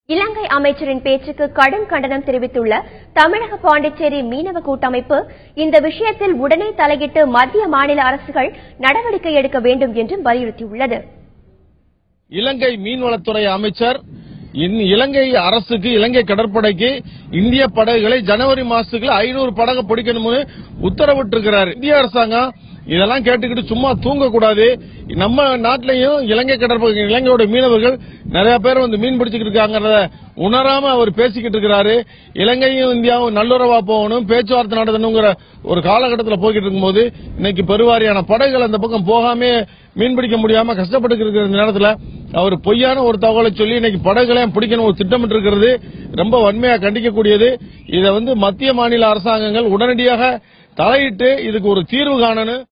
இலங்கை அமைச்சரின் பேச்சுக்கு கடும் கண்டனம் தெரிவித்துள்ள தமிழக பாண்டிச்சேரி மீனவ கூட்டமைப்பு இந்த விஷயத்தில் உடனே தலையிட்டு மத்திய மாநில அரசுகள் நடவடிக்கை எடுக்க வேண்டும் என்றும் வலியுறுத்தியுள்ளது இலங்கை மீன்வளத்துறை அமைச்சர் இன்- இலங்கை அரசுக்கு இலங்கை கடற்படைக்கு இந்திய படகுகளை ஜனவரி மாசத்துக்குள்ள ஐநூறு படகு பிடிக்கணும்னு உத்தரவிட்டிருக்கிறார் இந்திய அரசாங்கம் இதெல்லாம் கேட்டுக்கிட்டு சும்மா தூங்க கூடாது நம்ம நாட்டிலையும் இலங்கை கடற்படை இலங்கையோட மீனவர்கள் நிறைய பேர் வந்து மீன் பிடிச்சிட்டு இருக்காங்கறத உணராம அவர் பேசிக்கிட்டு இருக்கிறாரு இலங்கையும் இந்தியாவும் நல்லுறவா போகணும் பேச்சுவார்த்தை நடத்தணுங்கிற ஒரு காலகட்டத்தில் போய்கிட்டு இருக்கும்போது இன்னைக்கு பெருவாரியான படகுகள் அந்த பக்கம் போகாம மீன் பிடிக்க முடியாம கஷ்டப்பட்டு இருக்கிற இந்த நேரத்தில் அவர் பொய்யான ஒரு தகவலை சொல்லி இன்னைக்கு படகுகளையும் பிடிக்கணும் ஒரு திட்டமிட்டு இருக்கிறது ரொம்ப வன்மையா கண்டிக்கக்கூடியது இதை வந்து மத்திய மாநில அரசாங்கங்கள் உடனடியாக தலையிட்டு இதுக்கு ஒரு தீர்வு காணணும்